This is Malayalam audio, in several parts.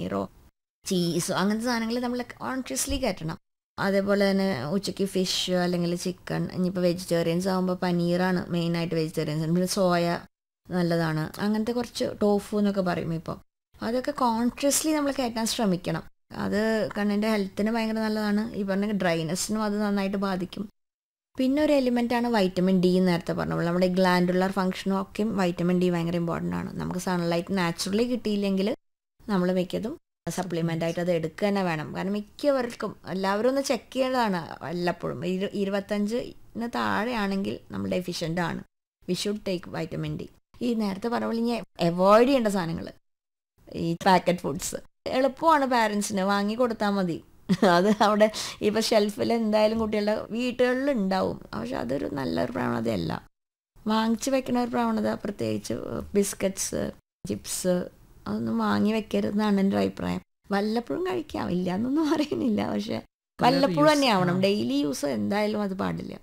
പനീറോ ചീസോ അങ്ങനത്തെ സാധനങ്ങൾ നമ്മൾ കോൺഷ്യസ്ലി കയറ്റണം അതേപോലെ തന്നെ ഉച്ചയ്ക്ക് ഫിഷ് അല്ലെങ്കിൽ ചിക്കൻ ഇനിയിപ്പോൾ വെജിറ്റേറിയൻസ് ആകുമ്പോൾ പനീറാണ് മെയിനായിട്ട് വെജിറ്റേറിയൻസ് പിന്നെ സോയ നല്ലതാണ് അങ്ങനത്തെ കുറച്ച് ടോഫു എന്നൊക്കെ പറയും ഇപ്പോൾ അതൊക്കെ കോൺഷ്യസ്ലി നമ്മൾ കയറ്റാൻ ശ്രമിക്കണം അത് കണ്ണിൻ്റെ ഹെൽത്തിന് ഭയങ്കര നല്ലതാണ് ഈ പറഞ്ഞ ഡ്രൈനെസ്സിനും അത് നന്നായിട്ട് ബാധിക്കും പിന്നെ ഒരു എലിമെൻ്റ് ആണ് വൈറ്റമിൻ ഡി എന്ന് നേരത്തെ പറഞ്ഞ പോലെ നമ്മുടെ ഗ്ലാൻഡുലർ ഫംഗ്ഷനും ഒക്കെയും വൈറ്റമിൻ ഡി ഭയങ്കര ഇമ്പോർട്ടൻ്റ് ആണ് നമുക്ക് സൺലൈറ്റ് നാച്ചുറലി കിട്ടിയില്ലെങ്കിൽ നമ്മൾ മിക്കതും സപ്ലിമെൻ്റ് ആയിട്ട് അത് എടുക്കുക തന്നെ വേണം കാരണം മിക്കവർക്കും എല്ലാവരും ഒന്ന് ചെക്ക് ചെയ്യേണ്ടതാണ് വല്ലപ്പോഴും ഇരു ഇരുപത്തഞ്ചിന് താഴെയാണെങ്കിൽ നമ്മൾ ഡെഫിഷ്യൻ്റ് ആണ് we should take vitamin D ഈ നേരത്തെ പറഞ്ഞ പോലെ ഇനി അവോയ്ഡ് ചെയ്യേണ്ട സാധനങ്ങൾ ഈ പാക്കറ്റ് ഫുഡ്സ് എളുപ്പമാണ് പാരൻസിന് വാങ്ങി കൊടുത്താൽ മതി അത് അവിടെ ഇപ്പോൾ ഷെൽഫിൽ എന്തായാലും കുട്ടികളുടെ വീട്ടുകളിൽ ഉണ്ടാവും പക്ഷെ അതൊരു നല്ലൊരു പ്രവണതയല്ല വാങ്ങിച്ച് വെക്കുന്ന ഒരു പ്രവണത പ്രത്യേകിച്ച് ബിസ്ക്കറ്റ്സ് ചിപ്സ് അതൊന്നും വാങ്ങി വെക്കരുതെന്നാണ് എൻ്റെ ഒരു അഭിപ്രായം വല്ലപ്പോഴും കഴിക്കാം ഇല്ല എന്നൊന്നും പറയുന്നില്ല പക്ഷെ വല്ലപ്പോഴും തന്നെ ആവണം ഡെയിലി യൂസ് എന്തായാലും അത് പാടില്ല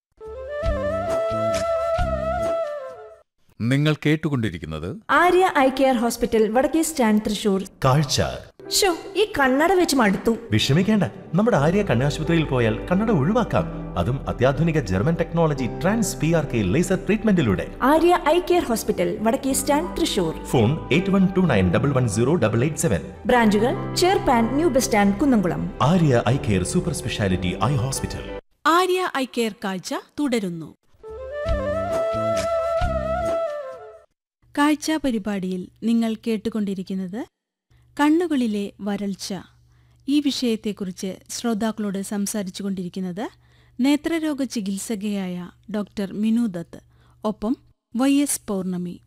നിങ്ങൾ കേട്ടുകൊണ്ടിരിക്കുന്നത് ആര്യ ഐ കെയർ ഹോസ്പിറ്റൽ വടക്കേ സ്റ്റാൻഡ് തൃശൂർ കാഴ്ച ഷോ ഈ കണ്ണട വെച്ച് മടുത്തു വിഷമിക്കേണ്ട നമ്മുടെ ആര്യ കണ്ണാശുപത്രിയിൽ പോയാൽ കണ്ണട ഒഴിവാക്കാം അതും അത്യാധുനിക German technology trans P R K laser ട്രീറ്റ്മെന്റിലൂടെ ആര്യ ഐ കെയർ ഹോസ്പിറ്റൽ വടക്കേ stand Thrissur phone eight one two nine double one zero double eight seven ബ്രാഞ്ചുകൾ ചേർപ്പാൻ new bus stand Kunnamkulam Arya eye care super speciality eye hospital Arya eye care കാഴ്ച തുടരുന്നു കാഴ്ച പരിപാടിയിൽ നിങ്ങൾ കേട്ടുകൊണ്ടിരിക്കുന്നത് കണ്ണുകളിലെ വരൾച്ച ഈ വിഷയത്തെക്കുറിച്ച് ശ്രോതാക്കളോട് സംസാരിച്ചു കൊണ്ടിരിക്കുന്നത് നേത്രരോഗ ചികിത്സകയായ ഡോക്ടർ മിനു ദത്ത് ഒപ്പം വൈ എസ് പൗർണമി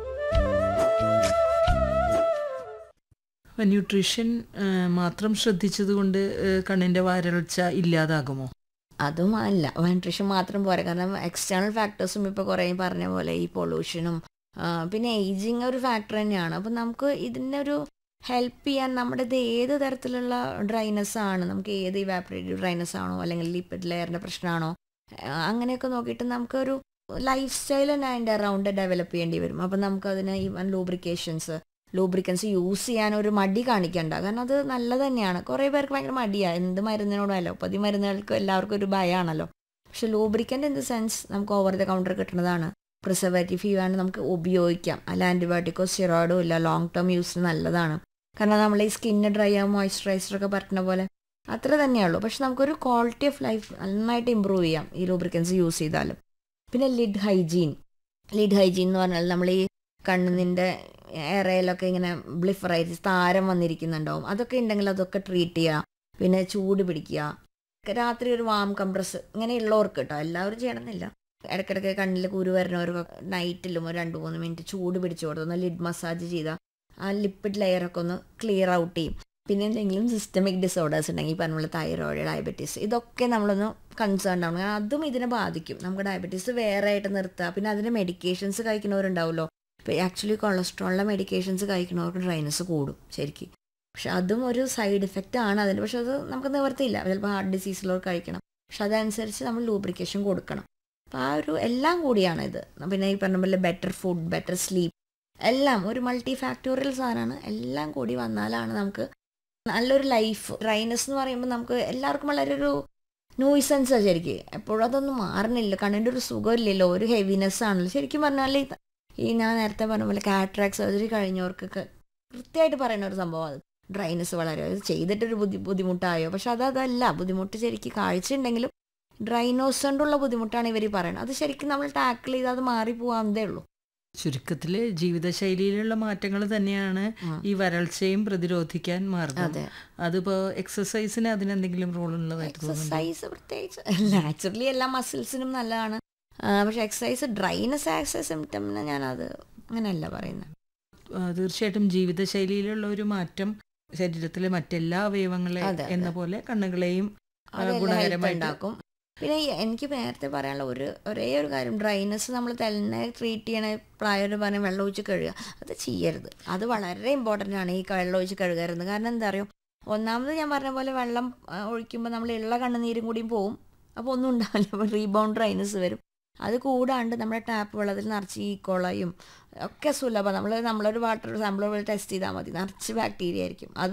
ന്യൂട്രീഷൻ മാത്രം ശ്രദ്ധിച്ചതുകൊണ്ട് കണ്ണിന്റെ വരൾച്ച ഇല്ലാതാകുമോ അതും അല്ല ന്യൂട്രീഷൻ മാത്രം പോരാ കാരണം എക്സ്റ്റേണൽ ഫാക്ടേഴ്സും ഇപ്പോൾ കുറേ പറഞ്ഞ പോലെ ഈ പൊള്യൂഷനും പിന്നെ ഏജിങ് ഒരു ഫാക്ടർ തന്നെയാണ് അപ്പം നമുക്ക് ഇതിനെ ഒരു ഹെൽപ്പ് ചെയ്യാൻ നമ്മുടെ ഇത് ഏത് തരത്തിലുള്ള ഡ്രൈനസ് ആണ് നമുക്ക് ഏത് ഇവാപ്പറേറ്റീവ് ഡ്രൈനസ് ആണോ അല്ലെങ്കിൽ ലിപ്പിഡ് ലെയറിൻ്റെ പ്രശ്നമാണോ അങ്ങനെയൊക്കെ നോക്കിയിട്ട് നമുക്കൊരു ലൈഫ് സ്റ്റൈൽ തന്നെ അതിൻ്റെ അറൗണ്ട് ഡെവലപ്പ് ചെയ്യേണ്ടി വരും അപ്പം നമുക്കതിന് ഈവൻ ലൂബ്രിക്കേഷൻസ് ലൂബ്രിക്കൻസ് യൂസ് ചെയ്യാൻ ഒരു മടി കാണിക്കണ്ട കാരണം അത് നല്ലത് തന്നെയാണ് കുറേ പേർക്ക് ഭയങ്കര മടിയാണ് എന്ത് മരുന്നിനോടും അലോപ്പതി മരുന്നുകൾക്ക് എല്ലാവർക്കും ഒരു ഭയമാണല്ലോ പക്ഷെ ലൂബ്രിക്കൻ്റ് ഇൻ ദ സെൻസ് നമുക്ക് ഓവർ ദ കൗണ്ടർ കിട്ടുന്നതാണ് പ്രിസർവേറ്റീവ് ഫീവാണ് നമുക്ക് ഉപയോഗിക്കാം അല്ല ആൻറ്റിബയോട്ടിക്കോ സ്റ്റിറോയിഡോ ഇല്ല ലോങ് ടേം യൂസിന് നല്ലതാണ് കാരണം നമ്മൾ ഈ സ്കിന്ന് ഡ്രൈ ആകും മോയ്സ്ചറൈസറൊക്കെ പറ്റുന്ന പോലെ അത്ര തന്നെയുള്ളൂ പക്ഷെ നമുക്കൊരു ക്വാളിറ്റി ഓഫ് ലൈഫ് നന്നായിട്ട് ഇമ്പ്രൂവ് ചെയ്യാം ഈ ലൂബ്രിക്കൻസ് യൂസ് ചെയ്താലും പിന്നെ ലിഡ് ഹൈജീൻ ലിഡ് ഹൈജീൻ എന്ന് പറഞ്ഞാൽ നമ്മൾ ഈ കണ്ണിൻ്റെ ഏറയിലൊക്കെ ഇങ്ങനെ ബ്ലിഫറൈറ്റിസ് താരം വന്നിരിക്കുന്നുണ്ടാവും അതൊക്കെ ഉണ്ടെങ്കിൽ അതൊക്കെ ട്രീറ്റ് ചെയ്യുക പിന്നെ ചൂട് പിടിക്കുക രാത്രി ഒരു വാം കംപ്രസ് ഇങ്ങനെയുള്ളവർക്ക് കേട്ടോ എല്ലാവരും ചെയ്യണമെന്നില്ല ഇടയ്ക്കിടയ്ക്ക് കണ്ണിൽ കുരു വരുന്നവർക്ക് നൈറ്റിലും ഒരു രണ്ട് മൂന്ന് മിനിറ്റ് ചൂട് പിടിച്ചു കൊടുത്തൊന്ന് ലിഡ് മസാജ് ചെയ്താൽ ആ ലിപ്പിഡ് ലെയറൊക്കെ ഒന്ന് ക്ലിയർ ഔട്ട് ചെയ്യും പിന്നെ എന്തെങ്കിലും സിസ്റ്റമിക് ഡിസോർഡേഴ്സ് ഉണ്ടെങ്കിൽ പറഞ്ഞ പോലെ തൈറോയിഡ് ഡയബറ്റീസ് ഇതൊക്കെ നമ്മളൊന്ന് കൺസേൺ ആവണം കാരണം അതും ഇതിനെ ബാധിക്കും നമുക്ക് ഡയബറ്റീസ് വേറെ ആയിട്ട് നിർത്തുക പിന്നെ അതിൻ്റെ മെഡിക്കേഷൻസ് കഴിക്കുന്നവരുണ്ടാവുമല്ലോ ഇപ്പോൾ ആക്ച്വലി കൊളസ്ട്രോളിൻ്റെ മെഡിക്കേഷൻസ് കഴിക്കുന്നവർക്ക് ഡ്രൈനസ് കൂടും ശരിക്കും പക്ഷെ അതും ഒരു സൈഡ് ഇഫക്റ്റ് ആണ് അതിന് പക്ഷെ അത് നമുക്ക് നിവർത്തിയില്ല ചിലപ്പോൾ ഹാർട്ട് ഡിസീസിലൊക്കെ കഴിക്കണം പക്ഷെ അതനുസരിച്ച് നമ്മൾ ലൂബ്രിക്കേഷൻ കൊടുക്കണം അപ്പോൾ ആ ഒരു എല്ലാം കൂടിയാണ് ഇത് പിന്നെ ഈ പറഞ്ഞ പോലെ ബെറ്റർ ഫുഡ് ബെറ്റർ സ്ലീപ്പ് എല്ലാം ഒരു മൾട്ടി ഫാക്ടോറിയൽ സാധനമാണ് എല്ലാം കൂടി വന്നാലാണ് നമുക്ക് നല്ലൊരു ലൈഫ് ഡ്രൈനസ് എന്ന് പറയുമ്പോൾ നമുക്ക് എല്ലാവർക്കും വളരെ ഒരു നോയ്സൻസാണ് ശരിക്കും എപ്പോഴും അതൊന്നും മാറുന്നില്ല കണ്ണിൻ്റെ ഒരു സുഖമില്ലല്ലോ ഒരു ഹെവിനെസ് ആണല്ലോ ശരിക്കും പറഞ്ഞാൽ ഈ ഞാൻ നേരത്തെ പറഞ്ഞ പോലെ കാട്രാക്ട് സർജറി കഴിഞ്ഞവർക്കൊക്കെ കൃത്യമായിട്ട് പറയുന്ന ഒരു സംഭവം അത് ഡ്രൈനസ് വളരെ ചെയ്തിട്ടൊരു ബുദ്ധി ബുദ്ധിമുട്ടായോ പക്ഷെ അതല്ല ബുദ്ധിമുട്ട് ശരിക്കും കാഴ്ച ഉണ്ടെങ്കിലും ഡ്രൈനോസ് കൊണ്ടുള്ള ബുദ്ധിമുട്ടാണ് ഇവർ പറയുന്നത് അത് ശരിക്കും നമ്മൾ ടാക്കിൾ ചെയ്ത് അത് മാറിപ്പോവാന്നതേ ഉള്ളൂ ചുരുക്കത്തില് ജീവിതശൈലിയിലുള്ള മാറ്റങ്ങൾ തന്നെയാണ് ഈ വരൾച്ചയും പ്രതിരോധിക്കാൻ മാർഗം അതിപ്പോ എക്സസൈസിന് അതിനെന്തെങ്കിലും റോൾ ഉള്ളതായിട്ട് എക്സസൈസ് പ്രത്യേകിച്ച് നാച്ചുറലി എല്ലാ മസിൽസിനും നല്ലതാണ് പക്ഷെ എക്സസൈസ് ഡ്രൈനസ് ആക്സസ് സിംറ്റമിന് ഞാനത് അങ്ങനെയല്ല പറയുന്നത് തീർച്ചയായിട്ടും ജീവിതശൈലിയിലുള്ള ഒരു മാറ്റം ശരീരത്തിലെ മറ്റെല്ലാ അവയവങ്ങളെ എന്ന പോലെ കണ്ണുകളെയും ഉണ്ടാക്കും പിന്നെ എനിക്ക് നേരത്തെ പറയാനുള്ള ഒരു ഒരേ ഒരു കാര്യം ഡ്രൈനസ് നമ്മൾ തന്നെ ട്രീറ്റ് ചെയ്യണ പ്രായം പറഞ്ഞ വെള്ളം ഒഴിച്ച് കഴുകുക അത് ചെയ്യരുത് അത് വളരെ ഇമ്പോർട്ടൻ്റ് ആണ് ഈ വെള്ളം ഒഴിച്ച് കഴുകരുത് കാരണം എന്താ അറിയോ ഒന്നാമത് ഞാൻ പറഞ്ഞ പോലെ വെള്ളം ഒഴിക്കുമ്പോൾ നമ്മൾ ഉള്ള കണ്ണുനീരും കൂടിയും പോവും അപ്പോൾ ഒന്നും ഉണ്ടാവില്ല അപ്പോൾ റീബൗണ്ട് ഡ്രൈനസ് വരും അത് കൂടാണ്ട് നമ്മുടെ ടാപ്പ് വെള്ളത്തിൽ നിറച്ച് ഈ കൊളയും ഒക്കെ സുലഭം നമ്മൾ നമ്മളൊരു വാട്ടർ സാമ്പിൾ ടെസ്റ്റ് ചെയ്താൽ മതി നിറച്ച് ബാക്ടീരിയ ആയിരിക്കും അത്